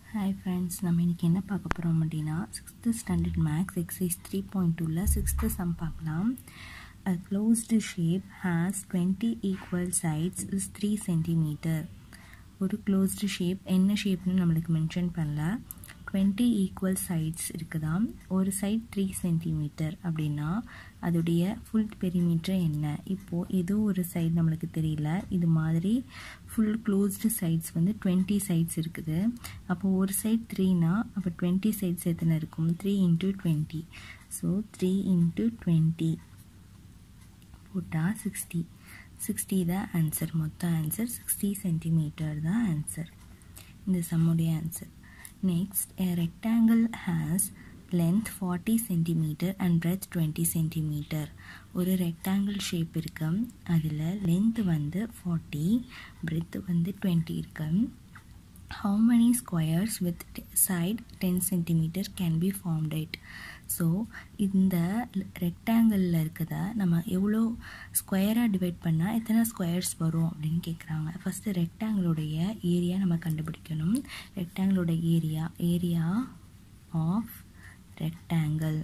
Hi friends நம்ம இன்றைக்கி என்ன பார்க்க போகிறோம் அப்படின்னா sixth standard maths exercise three point டூவில் சிக்ஸ்த்து சம் பார்க்கலாம் A closed shape has 20 equal sides is 3 centimeter. ஒரு closed shape என்ன ஷேப்னு நம்மளுக்கு மென்ஷன் பண்ணல டுவெண்ட்டி ஈக்குவல் சைட்ஸ் இருக்குதாம் ஒரு சைட் த்ரீ சென்டிமீட்டர் அப்படின்னா அதோடைய ஃபுல் பெரிமீட்டர் என்ன இப்போது ஏதோ ஒரு சைடு நம்மளுக்கு தெரியல இது மாதிரி ஃபுல் க்ளோஸ்டு சைட்ஸ் வந்து டுவெண்ட்டி சைட்ஸ் இருக்குது அப்போ ஒரு சைட் த்ரீனா அப்போ டுவெண்ட்டி சைட்ஸ் எத்தனை இருக்கும் three into twenty so three into twenty போட்டால் சிக்ஸ்டி சிக்ஸ்டி தான் ஆன்சர் மொத்த ஆன்சர் சிக்ஸ்டி சென்டிமீட்டர் தான் ஆன்சர் இந்த சம்முடைய answer next a rectangle has length 40 centimeter and breadth 20 centimeter ஒரு rectangle ஷேப் இருக்கு அதில் லென்த் வந்து 40 breadth வந்து 20 இருக்கு how many squares with side 10 centimeter can be formed it so இந்த ரெக்டாங்கிளில் இருக்கிறத நம்ம எவ்வளோ ஸ்கொயராக டிவைட் பண்ணால் எத்தனை ஸ்கொயர்ஸ் வரும் அப்படின்னு கேட்குறாங்க ஃபஸ்ட்டு ரெக்டாங்கிளோடைய ஏரியா நம்ம கண்டுபிடிக்கணும் ரெக்டாங்கிளோட area area of rectangle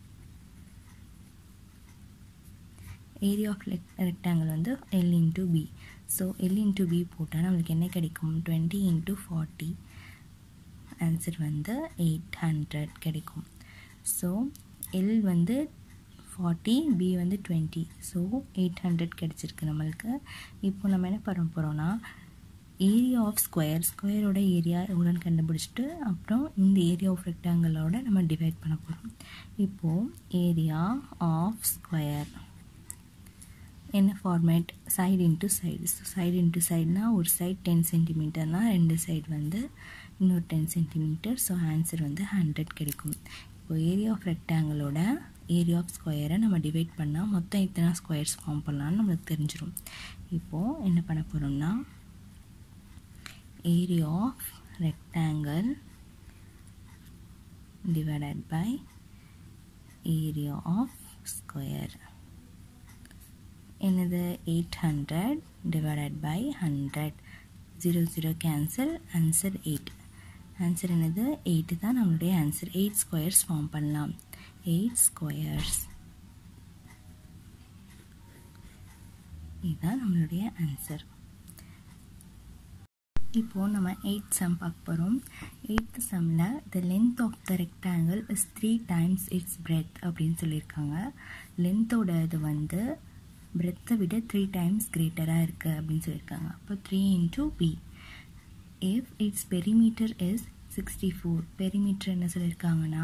area of rectangle வந்து L into B so L into B போட்டால் நம்மளுக்கு என்ன கிடைக்கும் டுவெண்ட்டி இன்ட்டு ஃபார்ட்டி ஆன்சர் வந்து எயிட் ஹண்ட்ரட் கிடைக்கும் ஸோ எல் வந்து ஃபார்ட்டி பி வந்து டுவெண்ட்டி ஸோ எயிட் ஹண்ட்ரட் கிடச்சிருக்கு நம்மளுக்கு இப்போ நம்ம என்ன பண்ண போகிறோன்னா ஏரியா ஆஃப் ஸ்கொயர் ஸ்கொயரோட ஏரியா எவ்வளோன்னு கண்டுபிடிச்சிட்டு அப்புறம் இந்த ஏரியா ஆஃப் ரெக்டாங்கிளோட நம்ம டிவைட் பண்ண போகிறோம் இப்போது ஏரியா ஆஃப் ஸ்கொயர் என்ன format side into side so side into சைடுனா ஒரு சைடு டென் சென்டிமீட்டர்னால் ரெண்டு சைடு வந்து இன்னொரு டென் சென்டிமீட்டர் ஸோ ஆன்சர் வந்து ஹண்ட்ரட் கிடைக்கும் இப்போ ஏரியா ஆஃப் ரெக்டாங்கிளோட ஏரியா ஆஃப் ஸ்கொயரை நம்ம டிவைட் பண்ணால் மொத்தம் இத்தனை ஸ்கொயர்ஸ் ஃபார்ம் பண்ணலான்னு நம்மளுக்கு தெரிஞ்சிடும் இப்போது என்ன பண்ண போகிறோம்னா area of rectangle divided by area of square என்னது eight hundred divided by hundred zero zero cancel answer eight answer என்னது எயிட்டு தான் நம்மளுடைய ஆன்சர் எயிட் ஸ்கொயர்ஸ் ஃபார்ம் பண்ணலாம் எயிட் ஸ்கொயர்ஸ் இதுதான் நம்மளுடைய ஆன்சர் இப்போது நம்ம எயிட் சம் பார்க்க போகிறோம் எயித் சம்மில் the length of the rectangle is three times its breadth அப்படின்னு சொல்லியிருக்காங்க லென்த்தோட இது வந்து பிரெத்தை விட த்ரீ டைம்ஸ் கிரேட்டராக இருக்குது அப்படின்னு சொல்லியிருக்காங்க அப்போ three into B if its perimeter is sixty four perimeter என்ன சொல்லியிருக்காங்கன்னா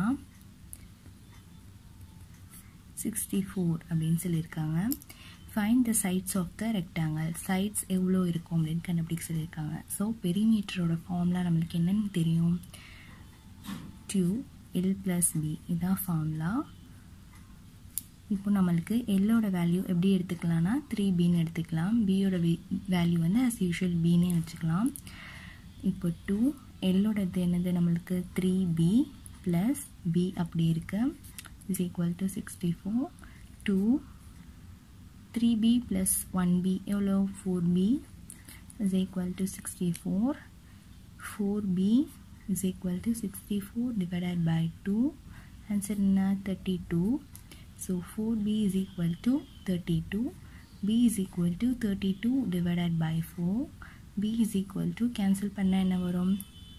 சிக்ஸ்டி ஃபோர் அப்படின்னு சொல்லியிருக்காங்க find the sides of the rectangle sides எவ்வளோ இருக்கும் அப்படின்னு கண்டுபிடிக்க சொல்லியிருக்காங்க ஸோ பெரிமீட்டரோட ஃபார்முலா நம்மளுக்கு என்னென்னு தெரியும் டியூ எல் ப்ளஸ் பி இதான் ஃபார்முலா இப்போ நம்மளுக்கு எல்லோட வேல்யூ எப்படி எடுத்துக்கலாம்னா த்ரீ பின்னு எடுத்துக்கலாம் பியோட வேல்யூ வந்து அஸ் யூஷுவல் பின்னே வச்சுக்கலாம் இப்போ டூ எல்லோடது என்னது நம்மளுக்கு த்ரீ பி ப்ளஸ் பி அப்படி இருக்கு is equal to sixty four two three B plus one B எவ்வளோ four B is equal to sixty four four B is equal to sixty four divided by two answer என்ன thirty two So 4b is equal to 32. b is equal to 32 divided by 4. b is equal to cancel பண்ண என்ன வரும்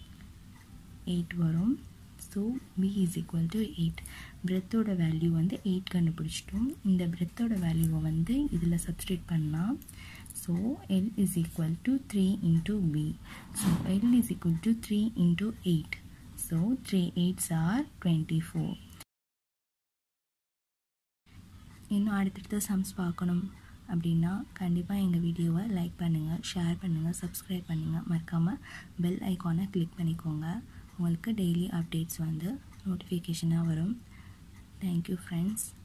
8 வரும் so b is equal to 8 பிரெத்தோட வேல்யூ வந்து 8 கண்டுபிடிச்சிட்டோம் இந்த பிரெத்தோட வேல்யூவை வந்து இதில் சப்ஸ்டியூட் பண்ணலாம் so l is equal to 3 into b. So l is equal to 3 into 8. So 3 8s are 24. இன்னும் அடுத்தடுத்த சம்ஸ் பார்க்கணும் அப்படின்னா கண்டிப்பாக எங்கள் வீடியோவை லைக் பண்ணுங்கள் ஷேர் பண்ணுங்கள் சப்ஸ்கிரைப் பண்ணுங்கள் மறக்காமல் பெல் ஐக்கானை கிளிக் பண்ணிக்கோங்க உங்களுக்கு டெய்லி அப்டேட்ஸ் வந்து நோட்டிஃபிகேஷனாக வரும் தேங்க்யூ ஃப்ரெண்ட்ஸ்